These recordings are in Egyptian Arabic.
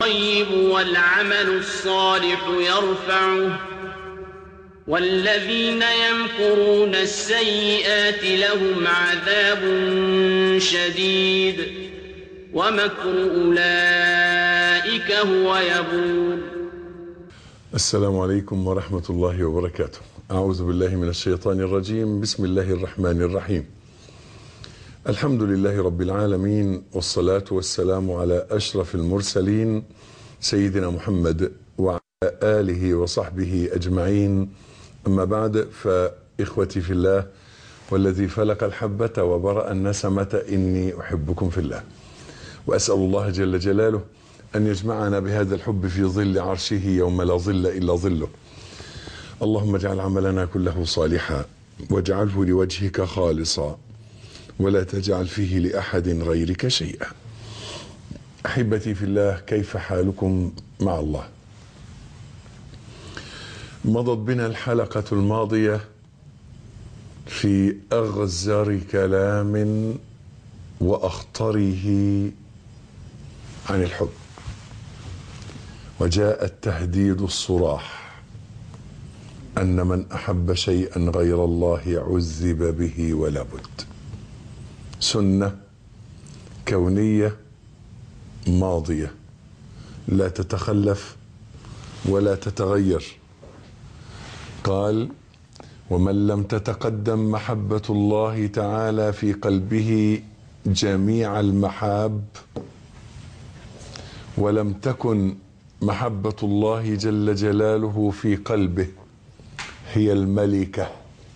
الطيب والعمل الصالح يرفعه والذين يمكرون السيئات لهم عذاب شديد ومكر أولئك هو يبور السلام عليكم ورحمة الله وبركاته أعوذ بالله من الشيطان الرجيم بسم الله الرحمن الرحيم الحمد لله رب العالمين والصلاة والسلام على أشرف المرسلين سيدنا محمد وعلى آله وصحبه أجمعين أما بعد فإخوتي في الله والذي فلق الحبة وبرأ النسمة إني أحبكم في الله وأسأل الله جل جلاله أن يجمعنا بهذا الحب في ظل عرشه يوم لا ظل إلا ظله اللهم اجعل عملنا كله صالحا واجعله لوجهك خالصا ولا تجعل فيه لأحد غيرك شيئا أحبتي في الله كيف حالكم مع الله مضت بنا الحلقة الماضية في أغزر كلام وأخطره عن الحب وجاء التهديد الصراح أن من أحب شيئا غير الله عذب به ولا بد سنة كونية ماضية لا تتخلف ولا تتغير قال ومن لم تتقدم محبة الله تعالى في قلبه جميع المحاب ولم تكن محبة الله جل جلاله في قلبه هي الملكة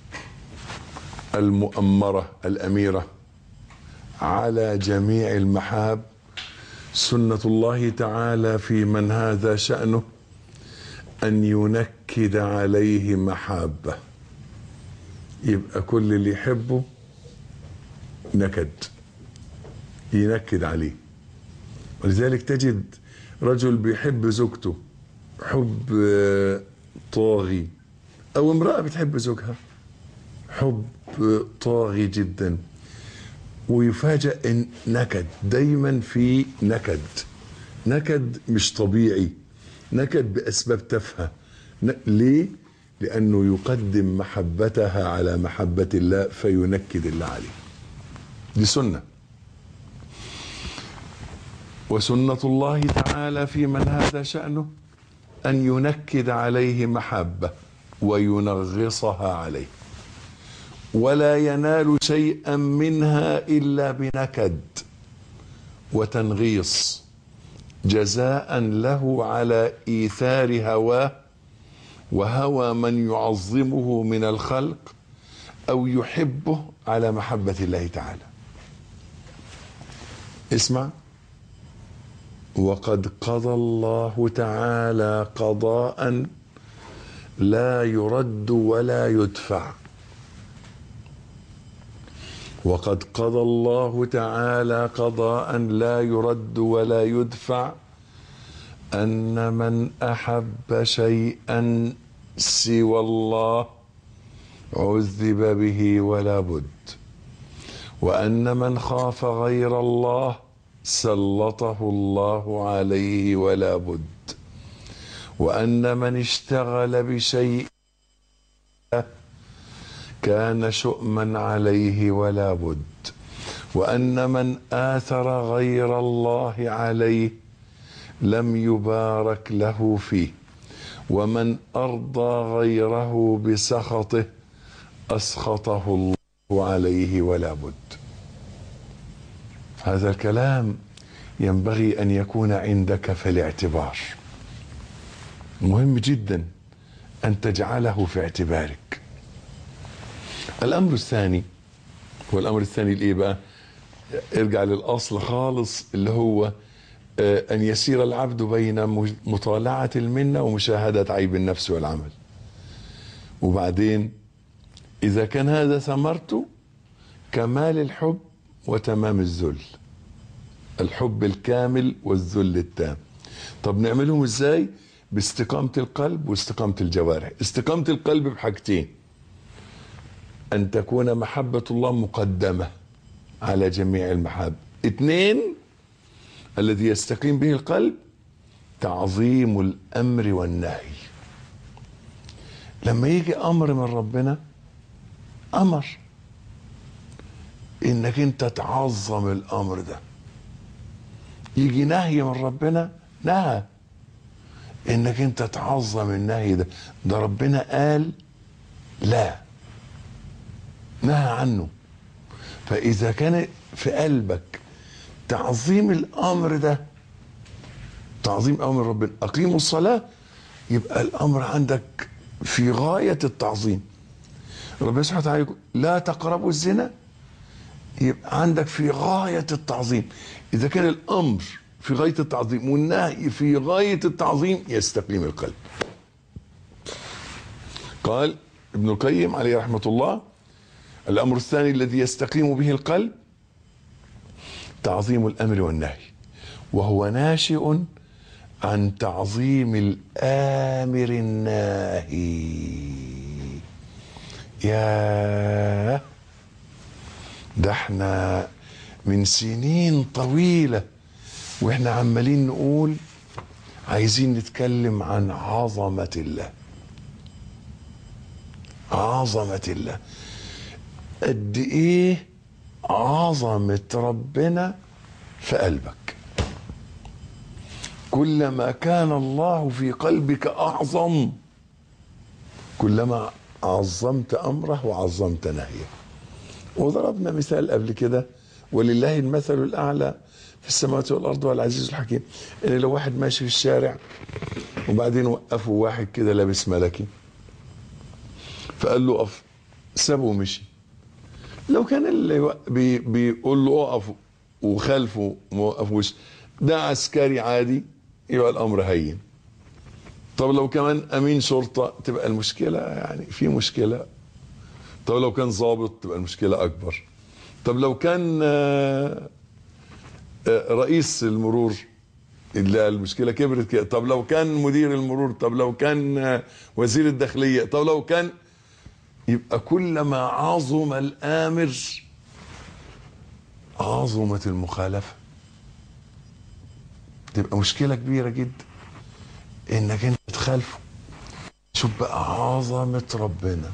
المؤمرة الأميرة على جميع المحاب سنة الله تعالى في من هذا شأنه أن ينكد عليه محابة يبقى كل اللي يحبه نكد ينكد عليه ولذلك تجد رجل بيحب زوجته حب طاغي او امرأة بتحب زوجها حب طاغي جدا ويفاجأ ان نكد دايما في نكد نكد مش طبيعي نكد باسباب تافهه ليه لانه يقدم محبتها على محبه الله فينكد الله عليه دي سنه وسنه الله تعالى في من هذا شانه ان ينكد عليه محبه وينغصها عليه ولا ينال شيئا منها الا بنكد وتنغيص جزاء له على ايثار هواه وهوى من يعظمه من الخلق او يحبه على محبه الله تعالى اسمع وقد قضى الله تعالى قضاء لا يرد ولا يدفع وقد قضى الله تعالى قضاء لا يرد ولا يدفع ان من احب شيئا سوى الله عذب به ولا بد وان من خاف غير الله سلطه الله عليه ولا بد وان من اشتغل بشيء كان شؤما عليه ولا بد وان من اثر غير الله عليه لم يبارك له فيه ومن ارضى غيره بسخطه اسخطه الله عليه ولا بد هذا الكلام ينبغي ان يكون عندك في الاعتبار مهم جدا ان تجعله في اعتبارك الامر الثاني والامر الثاني الايه بقى ارجع للاصل خالص اللي هو ان يسير العبد بين مطالعه المنه ومشاهده عيب النفس والعمل وبعدين اذا كان هذا ثمرته كمال الحب وتمام الذل الحب الكامل والذل التام طب نعملهم ازاي باستقامه القلب واستقامه الجوارح استقامه القلب بحاجتين أن تكون محبة الله مقدمة على جميع المحاب اثنين الذي يستقيم به القلب تعظيم الامر والنهي لما يجي امر من ربنا امر انك انت تعظم الامر ده يجي نهي من ربنا نهى انك انت تعظم النهي ده ده ربنا قال لا نهى عنه فاذا كان في قلبك تعظيم الامر ده تعظيم امر ربنا اقيموا الصلاه يبقى الامر عندك في غايه التعظيم ربنا سبحانه وتعالى يقول لا تقربوا الزنا يبقى عندك في غايه التعظيم اذا كان الامر في غايه التعظيم والنهي في غايه التعظيم يستقيم القلب قال ابن القيم عليه رحمه الله الامر الثاني الذي يستقيم به القلب تعظيم الامر والنهي وهو ناشئ عن تعظيم الامر الناهي يا ده احنا من سنين طويله واحنا عمالين نقول عايزين نتكلم عن عظمه الله عظمه الله قد ايه عظمه ربنا في قلبك كلما كان الله في قلبك اعظم كلما عظمت امره وعظمت نهيه وضربنا مثال قبل كده ولله المثل الاعلى في السماوات والارض والعزيز الحكيم ان لو واحد ماشي في الشارع وبعدين وقفوا واحد كده لابس ملكي فقال له اقف سابه ومشي لو كان اللي بي بيقول له اقف وخلفه ما وقفوش ده عسكري عادي يبقى الامر هين طب لو كمان امين شرطه تبقى المشكله يعني في مشكله طب لو كان ضابط تبقى المشكله اكبر طب لو كان آه، آه، رئيس المرور اللي المشكله كبرت كده طب لو كان مدير المرور طب لو كان آه، وزير الداخليه طب لو كان يبقى كلما عظم الامر عظمت المخالفه تبقى مشكله كبيره جدا انك انت تخالفه شوف بقى عظمه ربنا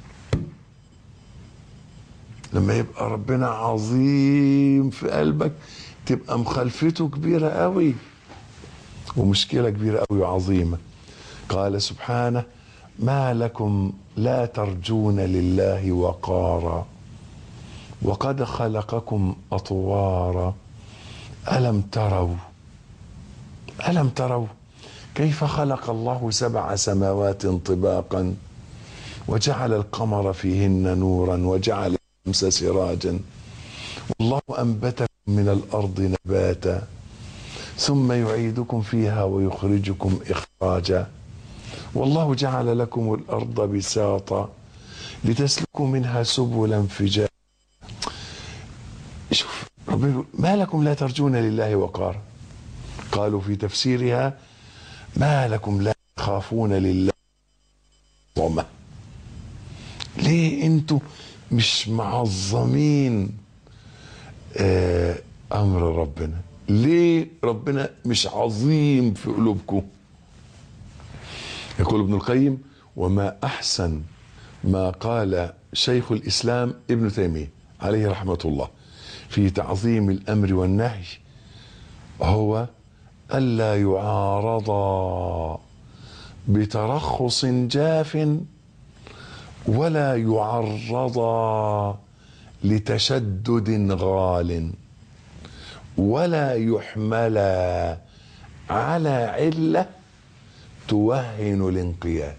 لما يبقى ربنا عظيم في قلبك تبقى مخالفته كبيره قوي ومشكله كبيره قوي وعظيمه قال سبحانه ما لكم لا ترجون لله وقارا وقد خلقكم اطوارا الم تروا الم تروا كيف خلق الله سبع سماوات طباقا وجعل القمر فيهن نورا وجعل الشمس سراجا والله انبتكم من الارض نباتا ثم يعيدكم فيها ويخرجكم اخراجا والله جعل لكم الارض بساطا لتسلكوا منها سبلا فجاجا شوف ربنا يقول ما لكم لا ترجون لله وقارا قالوا في تفسيرها ما لكم لا تخافون لله عظمه ليه انتوا مش معظمين آه امر ربنا ليه ربنا مش عظيم في قلوبكم يقول ابن القيم وما احسن ما قال شيخ الاسلام ابن تيميه عليه رحمه الله في تعظيم الامر والنهي هو الا يعارضا بترخص جاف ولا يعرضا لتشدد غال ولا يحملا على عله توهن الانقياد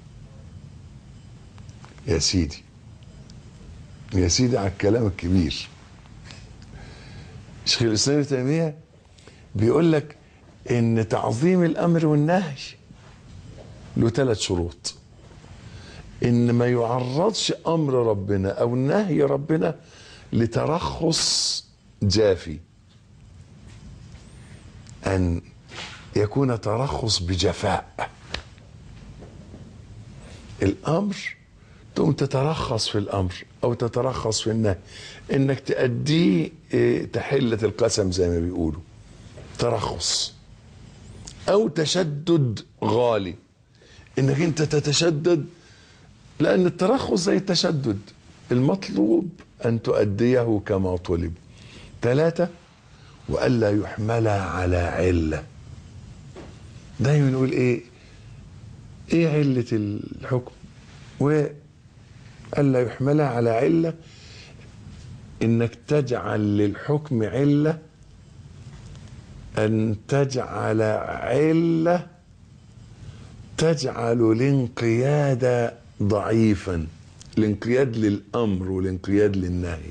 يا سيدي يا سيدي على الكلام الكبير شيخ الاسلام ابن تيميه بيقول لك ان تعظيم الامر والنهي له ثلاث شروط ان ما يعرضش امر ربنا او نهي ربنا لترخص جافي ان يكون ترخص بجفاء الامر تقوم تترخص في الامر او تترخص في النهي انك تأديه إيه، تحلة القسم زي ما بيقولوا ترخص او تشدد غالي انك انت تتشدد لان الترخص زي التشدد المطلوب ان تؤديه كما طلب ثلاثة والا يحمل على علة دايما نقول ايه ايه علة الحكم والا يحمل على علة انك تجعل للحكم علة ان تجعل علة تجعل الانقياد ضعيفا الانقياد للامر والانقياد للنهي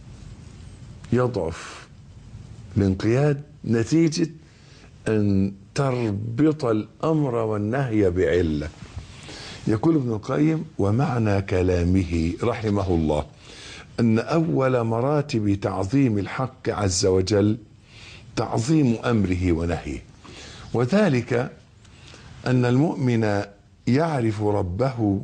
يضعف الانقياد نتيجة ان تربط الامر والنهي بعله يقول ابن القيم ومعنى كلامه رحمه الله ان اول مراتب تعظيم الحق عز وجل تعظيم امره ونهيه وذلك ان المؤمن يعرف ربه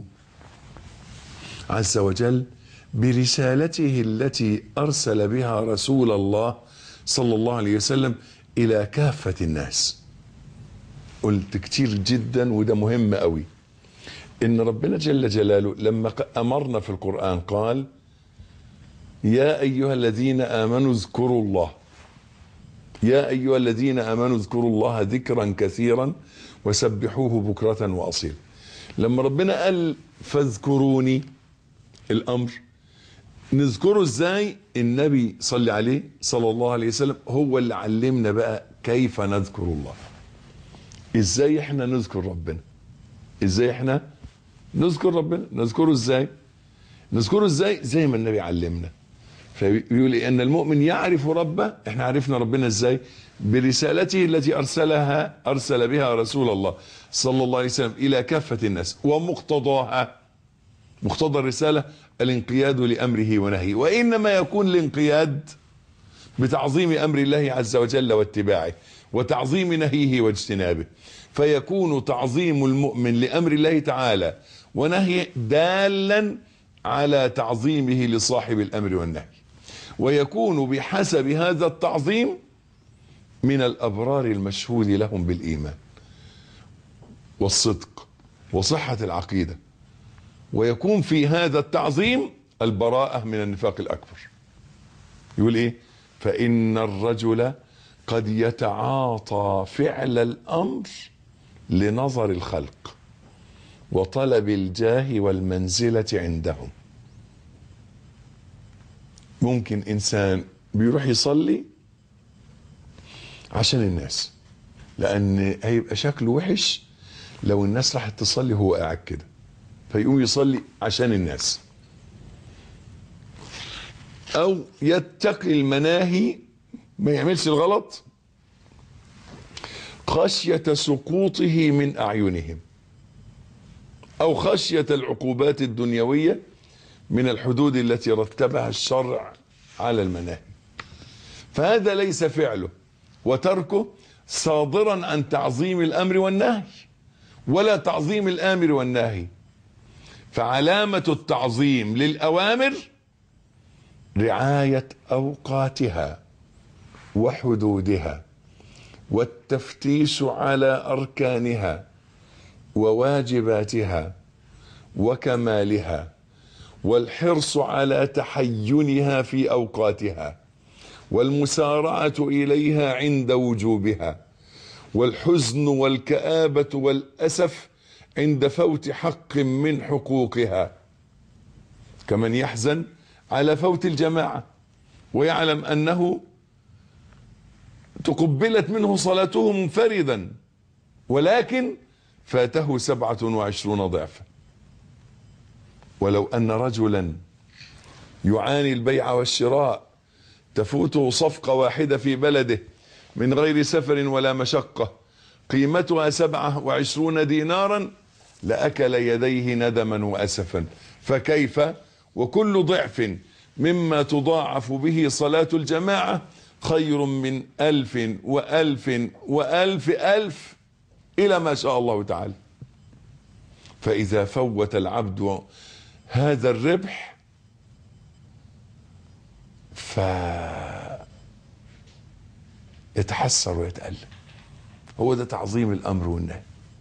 عز وجل برسالته التي ارسل بها رسول الله صلى الله عليه وسلم الى كافه الناس قلت كتير جدا وده مهم قوي ان ربنا جل جلاله لما امرنا في القران قال يا ايها الذين امنوا اذكروا الله يا ايها الذين امنوا اذكروا الله ذكرا كثيرا وسبحوه بكره واصيلا لما ربنا قال فاذكروني الامر نذكره ازاي النبي صلى عليه صلى الله عليه وسلم هو اللي علمنا بقى كيف نذكر الله ازاي احنا نذكر ربنا ازاي احنا نذكر ربنا نذكره ازاي نذكره ازاي زي ما النبي علمنا فيقول إيه؟ ان المؤمن يعرف ربه احنا عرفنا ربنا ازاي برسالته التي ارسلها ارسل بها رسول الله صلى الله عليه وسلم الى كافه الناس ومقتضاها مقتضى الرساله الانقياد لامره ونهيه وانما يكون الانقياد بتعظيم امر الله عز وجل واتباعه وتعظيم نهيه واجتنابه فيكون تعظيم المؤمن لامر الله تعالى ونهيه دالا على تعظيمه لصاحب الامر والنهي ويكون بحسب هذا التعظيم من الابرار المشهود لهم بالايمان والصدق وصحه العقيده ويكون في هذا التعظيم البراءه من النفاق الاكبر يقول ايه فان الرجل قد يتعاطى فعل الامر لنظر الخلق وطلب الجاه والمنزله عندهم ممكن انسان بيروح يصلي عشان الناس لان هيبقى شكله وحش لو الناس راحت تصلي وهو قاعد كده فيقوم يصلي عشان الناس او يتقي المناهي ما يعملش الغلط خشية سقوطه من أعينهم أو خشية العقوبات الدنيوية من الحدود التي رتبها الشرع على المناهي فهذا ليس فعله وتركه صادرا عن تعظيم الأمر والنهي ولا تعظيم الآمر والنهي فعلامة التعظيم للأوامر رعاية أوقاتها وحدودها والتفتيش على اركانها وواجباتها وكمالها والحرص على تحينها في اوقاتها والمسارعه اليها عند وجوبها والحزن والكابه والاسف عند فوت حق من حقوقها كمن يحزن على فوت الجماعه ويعلم انه تقبلت منه صلاته منفردا ولكن فاته سبعة وعشرون ضعفا ولو أن رجلا يعاني البيع والشراء تفوته صفقة واحدة في بلده من غير سفر ولا مشقة قيمتها سبعة وعشرون دينارا لأكل يديه ندما وأسفا فكيف وكل ضعف مما تضاعف به صلاة الجماعة خير من ألف وألف وألف ألف إلى ما شاء الله تعالى فإذا فوت العبد هذا الربح ف يتحسر ويتألم هو ده تعظيم الامر والنهي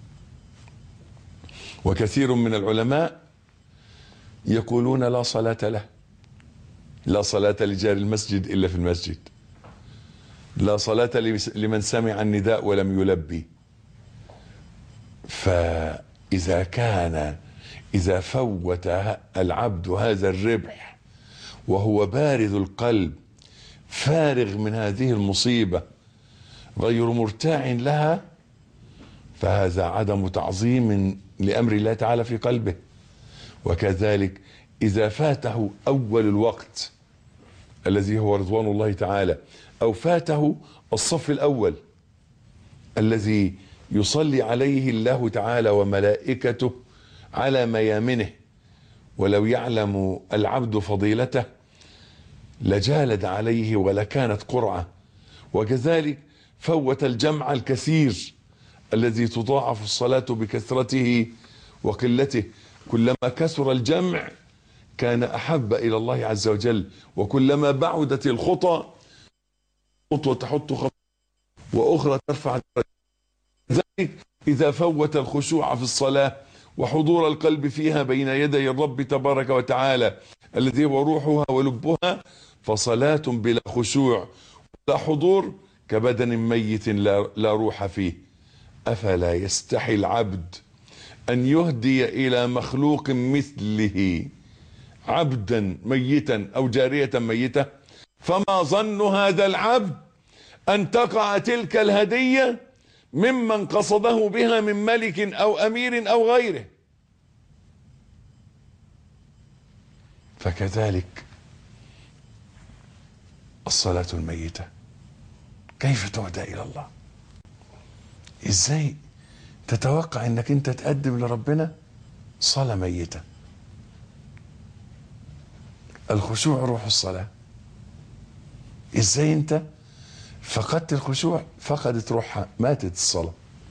وكثير من العلماء يقولون لا صلاة له لا صلاة لجار المسجد إلا في المسجد لا صلاة لمن سمع النداء ولم يلبي فإذا كان إذا فوت العبد هذا الربح وهو بارد القلب فارغ من هذه المصيبة غير مرتاع لها فهذا عدم تعظيم لأمر الله تعالى في قلبه وكذلك إذا فاته أول الوقت الذي هو رضوان الله تعالى أو فاته الصف الأول الذي يصلي عليه الله تعالى وملائكته على ميامنه ولو يعلم العبد فضيلته لجالد عليه ولكانت قرعة وكذلك فوت الجمع الكثير الذي تضاعف الصلاة بكثرته وقلته كلما كثر الجمع كان أحب إلى الله عز وجل وكلما بعدت الخطى خطوة تحط خطوة وأخرى ترفع ذلك إذا فوت الخشوع في الصلاة وحضور القلب فيها بين يدي الرب تبارك وتعالى الذي هو روحها ولبها فصلاة بلا خشوع ولا حضور كبدن ميت لا, لا روح فيه أفلا يستحي العبد أن يهدي إلى مخلوق مثله عبدا ميتا أو جارية ميتة فما ظن هذا العبد أن تقع تلك الهدية ممن قصده بها من ملك أو أمير أو غيره فكذلك الصلاة الميتة كيف تهدى إلى الله إزاي تتوقع أنك أنت تقدم لربنا صلاة ميتة الخشوع روح الصلاة إزاي أنت فقدت الخشوع فقدت روحها ماتت الصلاة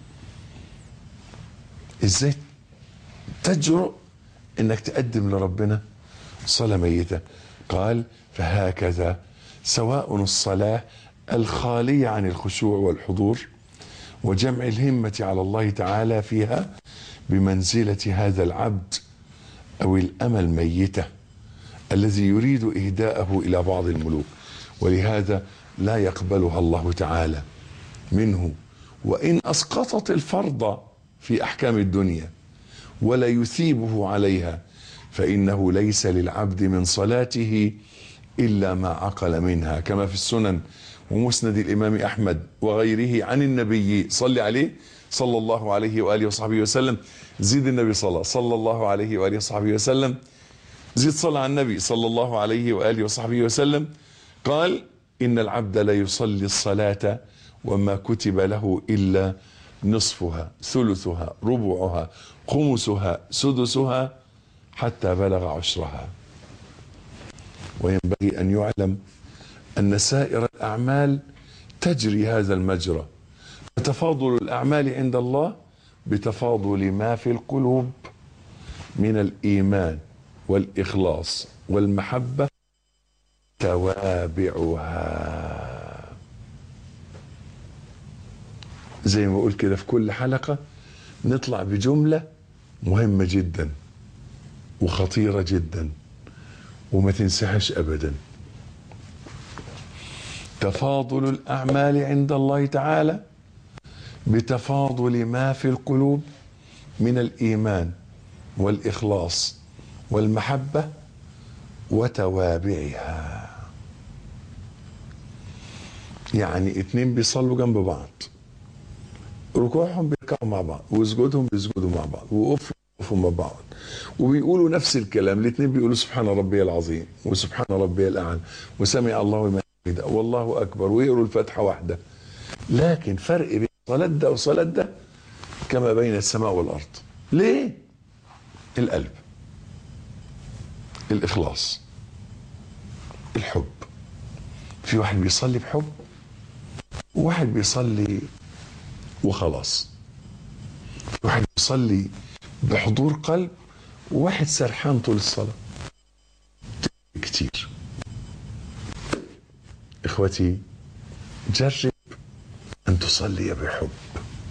ازاي تجرؤ انك تقدم لربنا صلاة ميتة قال فهكذا سواء الصلاة الخالية عن الخشوع والحضور وجمع الهمة على الله تعالى فيها بمنزلة هذا العبد أو الأمة الميتة الذي يريد إهداءه إلى بعض الملوك ولهذا لا يقبلها الله تعالى منه وإن أسقطت الفرض في أحكام الدنيا ولا يثيبه عليها فإنه ليس للعبد من صلاته إلا ما عقل منها كما في السنن ومسند الإمام أحمد وغيره عن النبي صلى عليه صلى الله عليه وآله وصحبه وسلم زيد النبي صلى صلى الله عليه وآله وصحبه وسلم زيد صلى على النبي صلى الله عليه وآله وصحبه وسلم قال إن العبد لا يصلي الصلاة وما كتب له إلا نصفها ثلثها ربعها خمسها سدسها حتى بلغ عشرها وينبغي أن يعلم أن سائر الأعمال تجري هذا المجرى فتفاضل الأعمال عند الله بتفاضل ما في القلوب من الإيمان والإخلاص والمحبة توابعها زي ما بقول كده في كل حلقة نطلع بجملة مهمة جدا وخطيرة جدا وما تنساهاش أبدا تفاضل الأعمال عند الله تعالى بتفاضل ما في القلوب من الإيمان والإخلاص والمحبة وتوابعها يعني اتنين بيصلوا جنب بعض ركوعهم بيركعوا مع بعض وسجودهم بيسجدوا مع بعض وقفوا يقفوا مع بعض وبيقولوا نفس الكلام الاثنين بيقولوا سبحان ربي العظيم وسبحان ربي الاعلى وسمع الله لمن حمده والله اكبر ويقروا الفاتحه واحده لكن فرق بين صلاه ده وصلاه ده كما بين السماء والارض ليه القلب الاخلاص الحب في واحد بيصلي بحب وواحد بيصلي وخلاص واحد بيصلي بحضور قلب وواحد سرحان طول الصلاة كتير إخوتي جرب أن تصلي بحب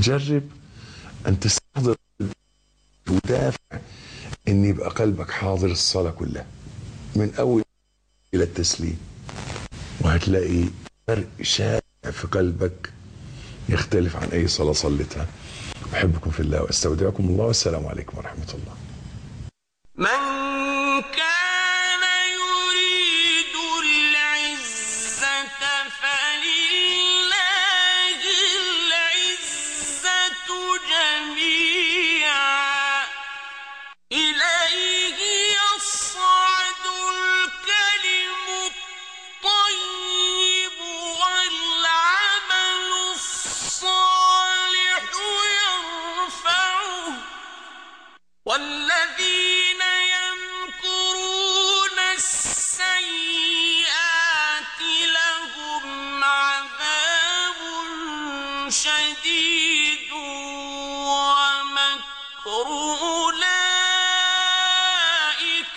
جرب ان تستحضر ودافع ان يبقى قلبك حاضر الصلاه كلها من اول الى التسليم وهتلاقي فرق شائع في قلبك يختلف عن اي صلاه صليتها احبكم في الله واستودعكم الله والسلام عليكم ورحمه الله من كان يريد العزة فلله العزة جميعا إليه يصعد الكلم الطيب والعمل الصالح يرفعه والذين يمكرون السيئات لهم عذاب شديد ومكر